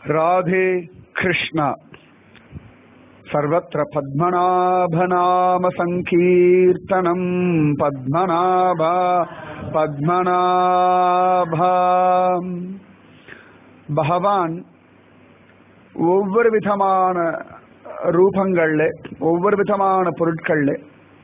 राधे कृष्ण सर्वत्र पद्मनाभनामसङ्कीर्तनम् पद्मनाभ பத்மநாப பகவான் ஒவ்வொரு விதமான ரூபங்கள்ல ஒவ்வொரு விதமான பொருட்கள்ல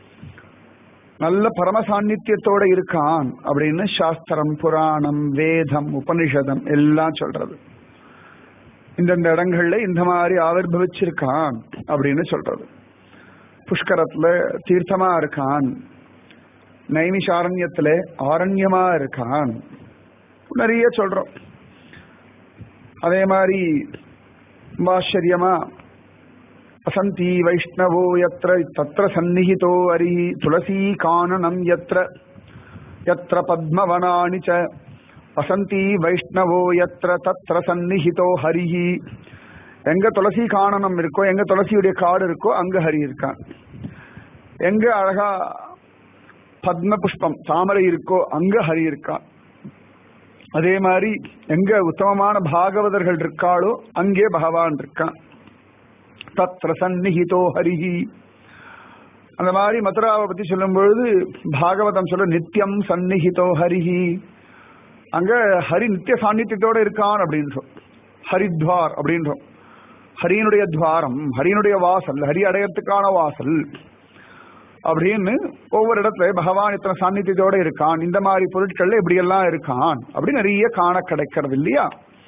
நல்ல பரம சாநித்தியத்தோட இருக்கான் அப்படின்னு சாஸ்திரம் புராணம் வேதம் உபனிஷதம் எல்லாம் சொல்றது இந்தந்த இடங்கள்ல இந்த மாதிரி ஆவிர்வவிச்சிருக்கான் அப்படின்னு சொல்றது புஷ்கரத்துல தீர்த்தமா இருக்கான் நைமிஷாரண்யத்துல ஆரண்யமா இருக்கான் நிறைய சொல்றோம் அதே மாதிரி ஆச்சரியமா வசந்தி வைஷ்ணவோ எத்திர தத்திர சந்நிஹிதோ அரி துளசி கானனம் எத்திர எத்திர பத்மவனானி ச வசந்தி வைஷ்ணவோ எத்திர தத்திர சந்நிஹிதோ ஹரிஹி எங்க துளசி காணனம் இருக்கோ எங்க துளசியுடைய காடு இருக்கோ அங்க ஹரி இருக்கான் எங்க அழகா பத்ம புஷ்பம் தாமரை இருக்கோ அங்க ஹரி இருக்கான் அதே மாதிரி எங்க உத்தமமான பாகவதர்கள் இருக்காளோ அங்கே பகவான் இருக்கான் தத்ர சந்நிஹிதோ ஹரிஹி அந்த மாதிரி மதுராவை பத்தி சொல்லும் பொழுது பாகவதம் சொல்ல நித்தியம் சந்நிஹிதோ ஹரிஹி அங்க ஹரி நித்திய சாநித்தியத்தோட இருக்கான் அப்படின்றோம் ஹரித்வார் அப்படின்றோம் ஹரியனுடைய துவாரம் ஹரியனுடைய வாசல் ஹரி அடையத்துக்கான வாசல் அப்படின்னு ஒவ்வொரு இடத்துல பகவான் இத்தனை சாநித்தியத்தோட இருக்கான் இந்த மாதிரி பொருட்கள்ல இப்படி எல்லாம் இருக்கான் அப்படி நிறைய காண கிடைக்கிறது இல்லையா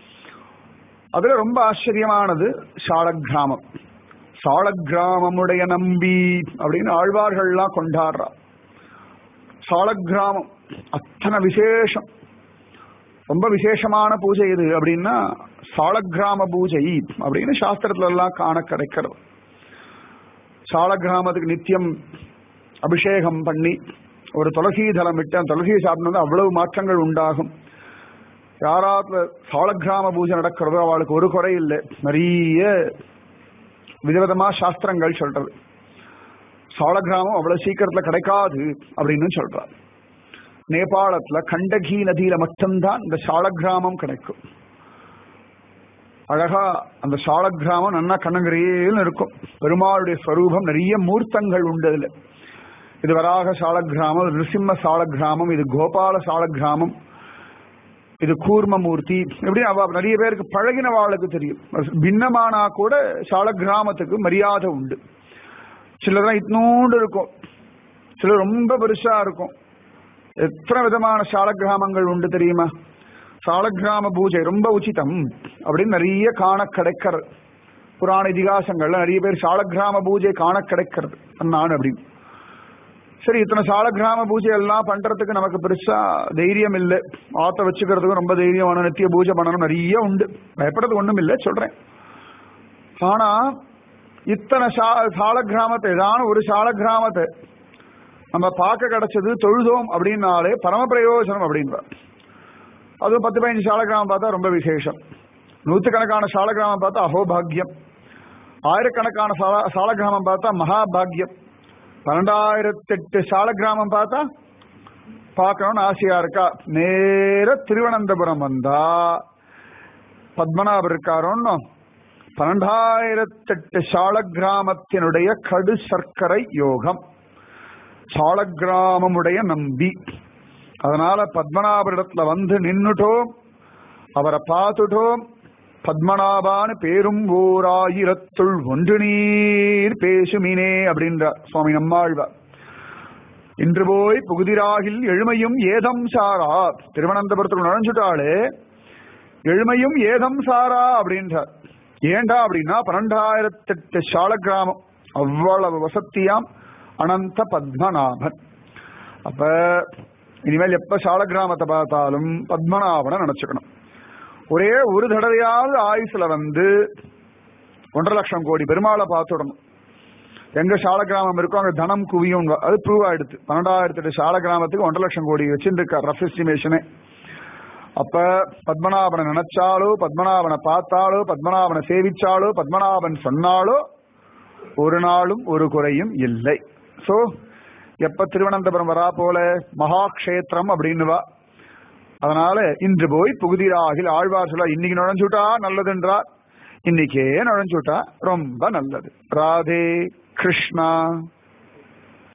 அதுல ரொம்ப ஆச்சரியமானது சாலக்கிராமம் சாலக்கிராமமுடைய நம்பி அப்படின்னு ஆழ்வார்கள்லாம் கொண்டாடுறா சாலக்கிராமம் அத்தனை விசேஷம் ரொம்ப விசேஷமான பூஜை இது அப்படின்னா சாலக்கிராம பூஜை அப்படின்னு சாஸ்திரத்துல எல்லாம் காண கிடைக்கிறது சாலக்கிராமத்துக்கு நித்தியம் அபிஷேகம் பண்ணி ஒரு துளசி தலம் விட்டு அந்த துளசியை சாப்பிட்டு அவ்வளவு மாற்றங்கள் உண்டாகும் யாராவது சாலக்கிராம பூஜை நடக்கிறதோ அவளுக்கு ஒரு குறை இல்லை நிறைய விதவிதமா சாஸ்திரங்கள் சொல்றது சாலக்கிராமம் அவ்வளவு சீக்கிரத்துல கிடைக்காது அப்படின்னு சொல்றார் நேபாளத்துல கண்டகி நதியில மட்டும்தான் இந்த சாலக்கிராமம் கிடைக்கும் அழகா அந்த சாலக்கிராமம் நல்லா கண்ணங்கரையில் இருக்கும் பெருமாளுடைய ஸ்வரூபம் நிறைய மூர்த்தங்கள் உண்டு அதுல இது வராக சாலக்கிராமம் இது நிருசிம்ம சாலக்கிராமம் இது கோபால சாலக்கிராமம் இது கூர்மமூர்த்தி எப்படி அவ நிறைய பேருக்கு பழகின வாளுக்கு தெரியும் பின்னமானா கூட சாலக்கிராமத்துக்கு மரியாதை உண்டு சிலதான் இத்தினோண்டு இருக்கும் சிலர் ரொம்ப பெருசா இருக்கும் எத்தனை விதமான சாலக்கிராமங்கள் உண்டு தெரியுமா சாலக்கிராம பூஜை ரொம்ப உச்சிதம் அப்படின்னு நிறைய காண கிடைக்கிறது புராண இதிகாசங்கள்ல நிறைய பேர் சாலக்கிராம பூஜை காண கிடைக்கிறது நான் அப்படின்னு சரி இத்தனை சாலக்கிராம பூஜை எல்லாம் பண்றதுக்கு நமக்கு பெருசா தைரியம் இல்லை ஆத்த வச்சுக்கிறதுக்கும் ரொம்ப தைரியம் வேணும் நித்திய பூஜை பண்ணணும் நிறைய உண்டு பயப்படுறது ஒண்ணும் இல்லை சொல்றேன் ஆனா இத்தனை சால கிராமத்தை ஏதான ஒரு சால கிராமத்தை நம்ம பார்க்க கிடைச்சது தொழுதோம் அப்படின்னாலே பரம பிரயோஜனம் அப்படின்றார் அதுவும் பத்து பதினஞ்சு சாலக்கிராமம் பார்த்தா ரொம்ப விசேஷம் நூற்றுக்கணக்கான சாலக்கிராமம் பார்த்தா அஹோபாகியம் ஆயிரக்கணக்கான சால சாலக்கிராமம் பார்த்தா மகாபாகியம் பன்னெண்டாயிரத்தெட்டு சாலக்கிராமம் பார்த்தா பார்க்கணும்னு ஆசையா இருக்கா நேர திருவனந்தபுரம் வந்தா பத்மநாபர் இருக்காரோன்னு பன்னெண்டாயிரத்தெட்டு சாலக்கிராமத்தினுடைய கடு சர்க்கரை யோகம் சாலக்கிராமமுடைய நம்பி அதனால பத்மநாபரிடத்துல வந்து நின்னுட்டோம் அவரை பார்த்துட்டோம் பத்மநாபான்னு பேரும் ஓர் ஆயிரத்துள் ஒன்று நீர் பேசுமினே அப்படின்றார் சுவாமி நம்மாழ்வார் இன்று போய் புகுதிராகில் எழுமையும் ஏதம் சாரா திருவனந்தபுரத்துக்கு நுழைஞ்சுட்டாலே எழுமையும் ஏதம் சாரா அப்படின்றார் ஏண்டா அப்படின்னா பன்னெண்டாயிரத்தெட்டு சால கிராமம் அவ்வளவு வசத்தியாம் அனந்த பத்மநாபன் அப்ப இனிமேல் எப்ப சால கிராமத்தை பார்த்தாலும் பத்மநாபனை நினைச்சுக்கணும் ஒரே ஒரு தடவையாவது ஆயுசுல வந்து ஒன்றரை லட்சம் கோடி பெருமாளை பார்த்துடணும் எங்க சால கிராமம் இருக்கோ அங்க தனம் குவியும் அது ப்ரூவ் ஆயிடுது பன்னெண்டாயிரத்தி எட்டு சால கிராமத்துக்கு ஒன்றரை லட்சம் கோடி வச்சிருக்கார் ரஃப் எஸ்டிமேஷனே அப்ப பத்மநாபனை நினைச்சாலோ பத்மநாபனை பார்த்தாலோ பத்மநாபனை சேவிச்சாலோ பத்மநாபன் சொன்னாலோ ஒரு நாளும் ஒரு குறையும் இல்லை சோ எப்ப திருவனந்தபுரம் வரா போல மகாக்ஷேத்திரம் அப்படின்னுவா அதனால இன்று போய் புகுதிராகில் ஆழ்வார் சொல்ல இன்னைக்கு நுழைஞ்சுட்டா நல்லதுன்றார் இன்னைக்கே நுழைஞ்சுட்டா ரொம்ப நல்லது ராதே கிருஷ்ணா